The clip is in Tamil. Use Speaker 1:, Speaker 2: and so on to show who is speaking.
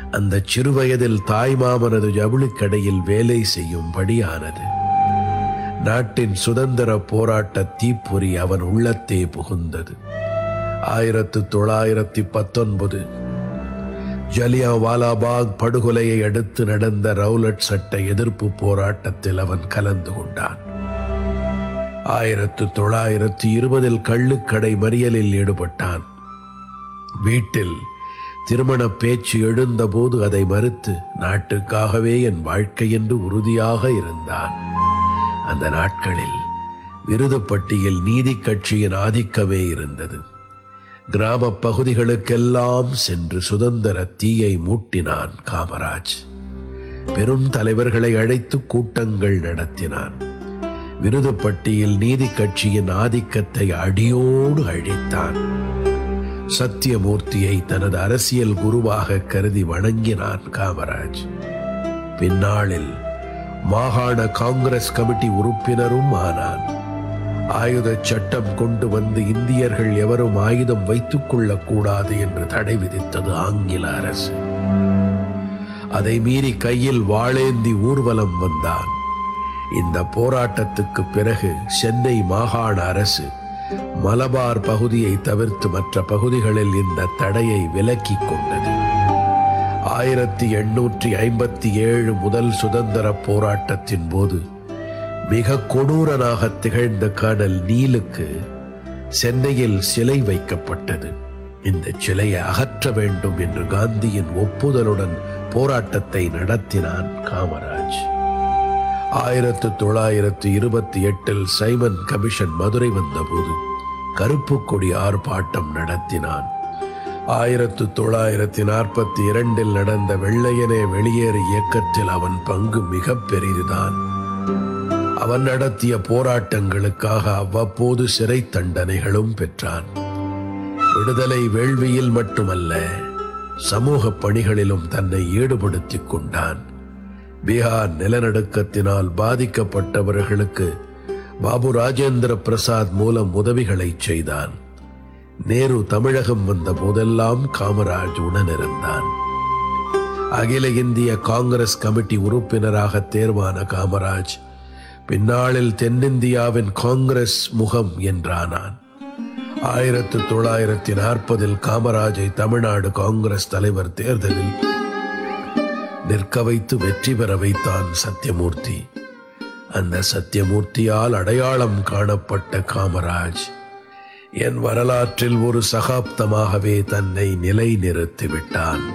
Speaker 1: அந்த சிறுவயதில் தாய்மாமனது ஜவுளிக்கடையில் வேலை செய்யும்படியானது நாட்டின் சுதந்திர போராட்ட தீப்பொறி அவன் உள்ளத்தே புகுந்தது ஆயிரத்து தொள்ளாயிரத்தி பத்தொன்பது ஜலியா வாலாபாக் படுகொலையை அடுத்து நடந்த ரவுலட் சட்ட எதிர்ப்பு போராட்டத்தில் அவன் கலந்து கொண்டான் ஆயிரத்து தொள்ளாயிரத்தி இருபதில் கள்ளுக்கடை மறியலில் ஈடுபட்டான் வீட்டில் திருமண பேச்சு எழுந்தபோது அதை மறுத்து நாட்டுக்காகவே என் வாழ்க்கை என்று உறுதியாக இருந்தான் அந்த நாட்களில் விருதுப்பட்டியில் நீதி கட்சியின் ஆதிக்கமே இருந்தது கிராம பகுதிகளுக்கெல்லாம் சென்று சுதந்திர தீயை மூட்டினான் காமராஜ் பெரும் தலைவர்களை அழைத்து கூட்டங்கள் நடத்தினான் விருதுப்பட்டியில் நீதி கட்சியின் ஆதிக்கத்தை அடியோடு அழித்தான் சத்தியமூர்த்தியை தனது அரசியல் குருவாக கருதி வணங்கினான் காமராஜ் பின்னாளில் மாகாண காங்கிரஸ் கமிட்டி உறுப்பினரும் ஆனான் ஆயுத சட்டம் கொண்டு வந்து இந்தியர்கள் எவரும் ஆயுதம் வைத்துக் கொள்ளக்கூடாது என்று தடை விதித்தது ஆங்கில அரசு அதை மீறி கையில் வாளேந்தி ஊர்வலம் வந்தான் இந்த போராட்டத்துக்கு பிறகு சென்னை மாகாண அரசு மலபார் பகுதியை தவிர்த்து மற்ற பகுதிகளில் இந்த தடையை விலக்கிக் கொண்டது ஆயிரத்தி எண்ணூற்றி ஐம்பத்தி ஏழு முதல் சுதந்திர போராட்டத்தின் போது மிக கொடூரனாக திகழ்ந்த கர்னல் நீலுக்கு சென்னையில் சிலை வைக்கப்பட்டது இந்த சிலையை அகற்ற வேண்டும் என்று காந்தியின் ஒப்புதலுடன் போராட்டத்தை நடத்தினான் காமராஜ் ஆயிரத்து தொள்ளாயிரத்து இருபத்தி எட்டில் சைமன் கமிஷன் மதுரை வந்தபோது கருப்பு கொடி ஆர்ப்பாட்டம் நடத்தினான் ஆயிரத்து தொள்ளாயிரத்தி நாற்பத்தி இரண்டில் நடந்த வெள்ளையனே வெளியேறு இயக்கத்தில் அவன் பங்கு மிக பெரிதுதான் அவன் நடத்திய போராட்டங்களுக்காக அவ்வப்போது சிறை தண்டனைகளும் பெற்றான் விடுதலை வேள்வியில் மட்டுமல்ல சமூக பணிகளிலும் தன்னை ஈடுபடுத்திக் கொண்டான் பீகார் நிலநடுக்கத்தினால் பாதிக்கப்பட்டவர்களுக்கு பாபு ராஜேந்திர பிரசாத் மூலம் உதவிகளை செய்தான் நேரு தமிழகம் வந்த போதெல்லாம் காமராஜ் உடனிருந்தான் அகில இந்திய காங்கிரஸ் கமிட்டி உறுப்பினராக தேர்வான காமராஜ் பின்னாளில் தென்னிந்தியாவின் காங்கிரஸ் முகம் என்றானான் ஆயிரத்து தொள்ளாயிரத்தி நாற்பதில் காமராஜை தமிழ்நாடு காங்கிரஸ் தலைவர் தேர்தலில் நிற்க வைத்து வெற்றி பெற வைத்தான் சத்தியமூர்த்தி அந்த சத்தியமூர்த்தியால் அடையாளம் காணப்பட்ட காமராஜ் என் வரலாற்றில் ஒரு சகாப்தமாகவே தன்னை நிலைநிறுத்தி விட்டான்